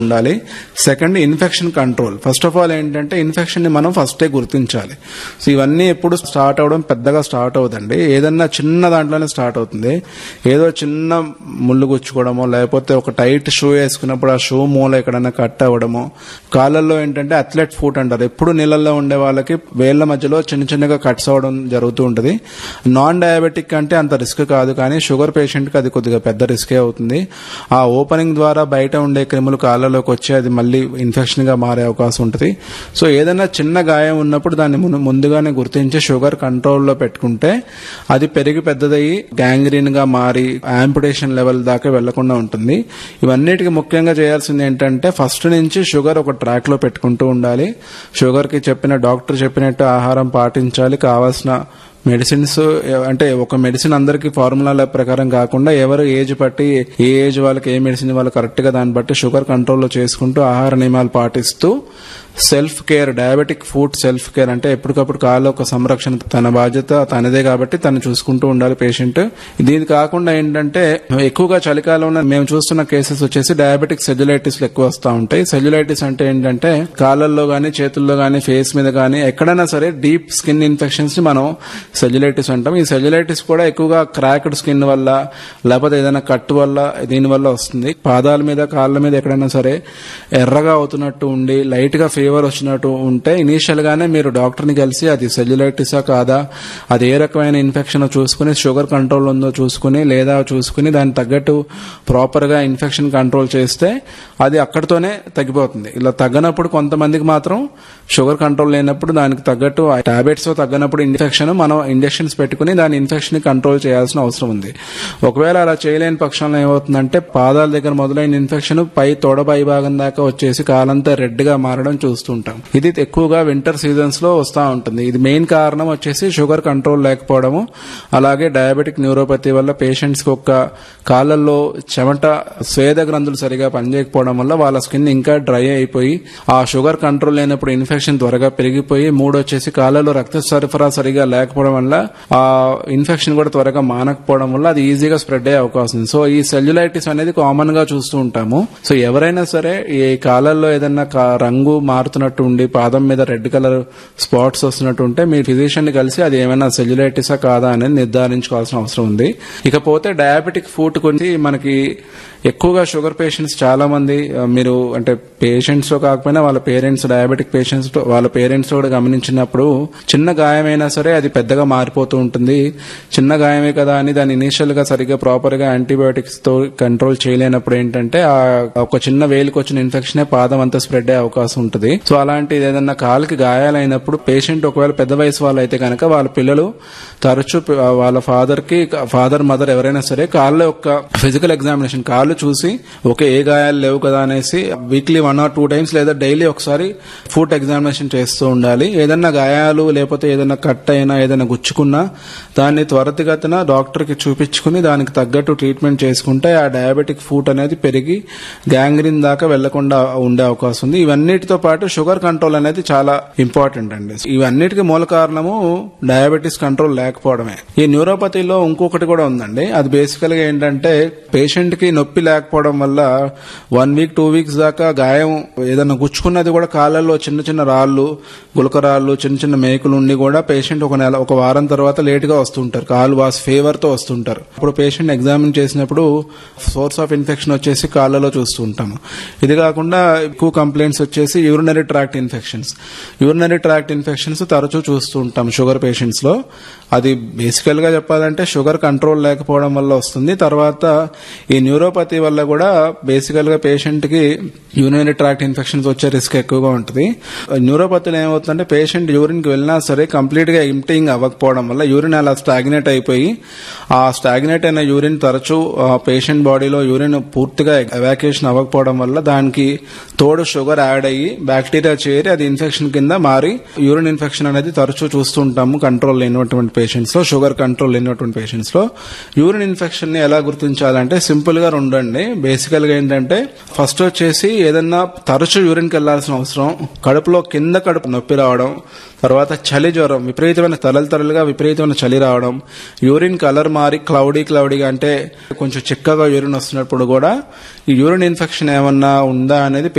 ఉండాలి second infection control first of all ఏంటంటే infection ని మనం ఫస్టే గుర్తించాలి సో ఇవన్నీ ఎప్పుడు స్టార్ట్ అవడం పెద్దగా స్టార్ట్ అవుతుంది ఏదన్నా చిన్న దాంట్లోనే స్టార్ట్ అవుతుంది ఏదో చిన్న ముళ్ళు గుచ్చుకోవడమో లేకపోతే ఒక టైట్ షూ వేసుకున్నప్పుడు ఆ షూ మూల ఎక్కడైనా కట్ అవ్వడమో కాళ్ళల్లో ఏంటంటే అథ్లెట్ ఫుట్ అంటారు ఎప్పుడు నీళ్ళల్లో ఉండే వాళ్ళకి వేళ్ల మధ్యలో చిన్న చిన్నగా కట్స్ అవడం జరుగుతూ ఉంటుంది నాన్ డయాబెటిక్ అంటే అంత రిస్క్ కాదు కానీ షుగర్ పేషెంట్కి అది కొద్దిగా పెద్ద రిస్కే అవుతుంది ఆ ఓపెనింగ్ ద్వారా బయట ఉండే క్రిములు కాళ్ళలోకి వచ్చి అది మళ్ళీ ఇన్ఫెక్షన్ గా మారే అవకాశం ఉంటుంది సో ఏదైనా చిన్న గాయం ఉన్నప్పుడు దాన్ని మును- ముందుగానే గుర్తించి షుగర్ కంట్రోల్లో పెట్టుకుంటే అది పెరిగి పెద్దదయ్యి గ్యాంగ్రీన్ గా మారి యాంపుటేషన్ లెవెల్ దాకా వెళ్లకుండా ఉంటుంది ఇవన్నిటికీ ముఖ్యంగా చేయాల్సింది ఏంటంటే ఫస్ట్ నుంచి షుగర్ ఒక ట్రాక్ లో పెట్టుకుంటూ ఉండాలి షుగర్ కి చెప్పిన డాక్టర్ చెప్పినట్టు ఆహారం పాటించాలి కావాల్సిన మెడిసిన్స్ అంటే ఒక మెడిసిన్ అందరికి ఫార్ములాల ప్రకారం కాకుండా ఎవరు ఏజ్ బట్టి ఏ ఏజ్ వాళ్ళకి ఏ మెడిసిన్ వాళ్ళు కరెక్ట్ గా దాన్ని బట్టి షుగర్ కంట్రోల్లో చేసుకుంటూ ఆహార నియమాలు పాటిస్తూ self care diabetic food self care అంటే ఎప్పటికప్పుడు కాళ్ళ ఒక సంరక్షణ తన బాధ్యత తనదే కాబట్టి తను చూసుకుంటూ ఉండాలి పేషెంట్ దీని కాకుండా ఏంటంటే ఎక్కువగా చలికాలంలో మేము చూస్తున్న కేసెస్ వచ్చేసి డయాబెటిక్ సెల్యులైటిస్ ఎక్కువ వస్తూ ఉంటాయి సెల్యులైటిస్ అంటే ఏంటంటే కాళ్ళల్లో గానీ చేతుల్లో గానీ ఫేస్ మీద గానీ ఎక్కడైనా సరే డీప్ స్కిన్ ఇన్ఫెక్షన్స్ ని మనం సెల్యులైటిస్ అంటాం ఈ సెల్యులైటిస్ కూడా ఎక్కువగా క్రాక్డ్ స్కిన్ వల్ల లేకపోతే ఏదైనా కట్ వల్ల దీని వల్ల వస్తుంది పాదాల మీద కాళ్ళ మీద ఎక్కడైనా సరే ఎర్రగా అవుతున్నట్టు ఉండి లైట్ గా ఫీవర్ వచ్చినట్టు ఉంటే ఇనీషియల్ గానే మీరు డాక్టర్ ని కలిసి అది సెల్యులైటిసా కాదా అది ఏ రకమైన ఇన్ఫెక్షన్ చూసుకుని షుగర్ కంట్రోల్ ఉందో చూసుకుని లేదా చూసుకుని దానికి తగ్గట్టు ప్రాపర్ గా ఇన్ఫెక్షన్ కంట్రోల్ చేస్తే అది అక్కడితోనే తగ్గిపోతుంది ఇలా తగ్గనప్పుడు కొంతమందికి మాత్రం షుగర్ కంట్రోల్ లేనప్పుడు దానికి తగ్గట్టు టాబ్లెట్స్ తగ్గనప్పుడు ఇన్ఫెక్షన్ మనం ఇంజెక్షన్స్ పెట్టుకుని దాని ఇన్ఫెక్షన్ ని కంట్రోల్ చేయాల్సిన అవసరం ఉంది ఒకవేళ అలా చేయలేని పక్షంలో ఏమవుతుందంటే పాదాల దగ్గర మొదలైన ఇన్ఫెక్షన్ పై తొడ పై భాగం దాకా వచ్చేసి కాలంతా రెడ్ గా మారడం చూస్తుంటాం ఇది ఎక్కువగా వింటర్ సీజన్స్ లో వస్తూ ఉంటుంది ఇది మెయిన్ కారణం వచ్చేసి షుగర్ కంట్రోల్ లేకపోవడము అలాగే డయాబెటిక్ న్యూరోపతి వల్ల పేషెంట్స్ కి ఒక్క కాళ్ళల్లో చెమట స్వేద గ్రంథులు సరిగా పనిచేయకపోవడం వల్ల వాళ్ళ స్కిన్ ఇంకా డ్రై అయిపోయి ఆ షుగర్ కంట్రోల్ లేనప్పుడు ఇన్ఫెక్షన్ త్వరగా పెరిగిపోయి మూడు వచ్చేసి కాళ్ళలో రక్త సరఫరా సరిగా లేకపోవడం వల్ల ఆ ఇన్ఫెక్షన్ కూడా త్వరగా మానకపోవడం వల్ల అది ఈజీగా స్ప్రెడ్ అయ్యే అవకాశం ఉంది సో ఈ సెల్యులైటిస్ అనేది కామన్ గా చూస్తూ ఉంటాము సో ఎవరైనా సరే ఈ కాళ్ళల్లో ఏదైనా కా- రంగు మారుతున్నట్టు ఉండి పాదం మీద రెడ్ కలర్ స్పాట్స్ వస్తున్నట్టు ఉంటే మీ ఫిజిషియన్ ని కలిసి అది ఏమైనా సెల్యులైటిసా కాదా అనేది నిర్ధారించుకోవాల్సిన అవసరం ఉంది ఇకపోతే డయాబెటిక్ ఫుడ్ గురించి మనకి ఎక్కువగా షుగర్ పేషెంట్స్ చాలా మంది ఆ, మీరు అంటే పేషెంట్స్ లో కాకపోయినా వాళ్ళ పేరెంట్స్ డయాబెటిక్ పేషెంట్స్ వాళ్ళ పేరెంట్స్ కూడా గమనించినప్పుడు చిన్న గాయమైనా సరే అది పెద్దగా మారిపోతూ ఉంటుంది చిన్న గాయమే కదా అని దాన్ని ఇనీషియల్ గా సరిగ్గా ప్రాపర్ గా యాంటీబయోటిక్స్ తో కంట్రోల్ చేయలేనప్పుడు ఏంటంటే ఆ ఒక చిన్న వేలికి వచ్చిన ఇన్ఫెక్షన్ పాదం అంతా స్ప్రెడ్ అయ్యే అవకాశం ఉంటుంది సో అలాంటిది ఏదన్నా కాలుకి గాయాలైనప్పుడు పేషెంట్ ఒకవేళ పెద్ద వయసు వాళ్ళు అయితే కనుక వాళ్ళ పిల్లలు తరచూ ప- వాళ్ళ ఫాదర్ కి ఫాదర్ మదర్ ఎవరైనా సరే కాళ్ళ యొక్క ఫిజికల్ ఎగ్జామినేషన్ కాళ్ళు చూసి ఓకే ఏ గాయాలు లేవు కదా అనేసి weekly one or two times లేదా డైలీ ఒకసారి ఫుట్ ఎగ్జామినేషన్ చేస్తూ ఉండాలి ఏదన్నా గాయాలు లేకపోతే ఏదైనా కట్ అయినా ఏదైనా గుచ్చుకున్నా దాన్ని త్వరితగతిన డాక్టర్ కి చూపించుకుని దానికి తగ్గట్టు ట్రీట్మెంట్ చేసుకుంటే ఆ డయాబెటిక్ ఫుట్ అనేది పెరిగి గ్యాంగ్రీన్ దాకా వెళ్లకుండా ఉండే అవకాశం ఉంది ఇవన్నిటితో పాటు షుగర్ కంట్రోల్ అనేది చాలా ఇంపార్టెంట్ అండి ఇవన్నిటికీ మూల కారణము డయాబెటీస్ కంట్రోల్ లేకపోవడమే ఈ న్యూరోపతిలో ఇంకొకటి కూడా ఉందండి అది బేసికల్ గా ఏంటంటే పేషెంట్ కి నొప్పి లేకపోవడం వల్ల వన్ వీక్ టూ వీక్స్ దాకా గాయం ఏదైనా గుచ్చుకున్నది కూడా కాళ్ళల్లో చిన్న చిన్న రాళ్ళు గులకరాళ్ళు చిన్న చిన్న మేకులు ఉండి కూడా పేషెంట్ ఒక నెల ఒక వారం తర్వాత లేట్ గా వస్తుంటారు కాలు వాస్ ఫీవర్ తో వస్తుంటారు అప్పుడు పేషెంట్ ఎగ్జామిన్ చేసినప్పుడు సోర్స్ ఆఫ్ ఇన్ఫెక్షన్ వచ్చేసి కాళ్ళలో చూస్తూ ఉంటాము ఇది కాకుండా ఎక్కువ కంప్లైంట్స్ వచ్చేసి urinary tract infections urinary tract infections తరచూ చూస్తూ ఉంటాం షుగర్ పేషెంట్స్ లో అది బేసికల్ గా చెప్పాలంటే షుగర్ కంట్రోల్ లేకపోవడం వల్ల వస్తుంది తర్వాత ఈ న్యూరోపతి వల్ల కూడా బేసికల్ గా పేషెంట్ కి యూరినరీ ట్రాక్ట్ ఇన్ఫెక్షన్స్ వచ్చే రిస్క్ ఎక్కువగా ఉంటుంది న్యూరోపతిలో ఏమవుతుందంటే పేషెంట్ యూరిన్ కి వెళ్ళినా సరే కంప్లీట్ గా ఎంప్టింగ్ అవ్వకపోవడం వల్ల యూరిన్ అలా స్టాగ్నేట్ అయిపోయి ఆ స్టాగ్నేట్ అయిన యూరిన్ తరచూ పేషెంట్ బాడీలో యూరిన్ పూర్తిగా ఎవాక్యుయేషన్ అవ్వకపోవడం వల్ల దానికి తోడు షుగర్ యాడ్ అయ్యి బ్యాక్ బ్యాక్టీరియా చేరి అది ఇన్ఫెక్షన్ కింద మారి యూరిన్ ఇన్ఫెక్షన్ అనేది తరచూ చూస్తుంటాము కంట్రోల్ లేనటువంటి పేషెంట్స్ లో షుగర్ కంట్రోల్ లేనటువంటి పేషెంట్స్ లో యూరిన్ ఇన్ఫెక్షన్ ని ఎలా గుర్తించాలంటే సింపుల్ గా రెండండి బేసికల్ గా ఏంటంటే ఫస్ట్ వచ్చేసి ఏదన్నా తరచూ యూరిన్ కి వెళ్లాల్సిన అవసరం కడుపులో కింద కడుపు నొప్పి రావడం తర్వాత చలి జ్వరం విపరీతమైన తలలు తరలుగా విపరీతమైన చలి రావడం యూరిన్ కలర్ మారి క్లౌడీ క్లౌడీగా అంటే కొంచెం చిక్కగా యూరిన్ వస్తున్నప్పుడు కూడా ఈ యూరిన్ ఇన్ఫెక్షన్ ఏమన్నా ఉందా అనేది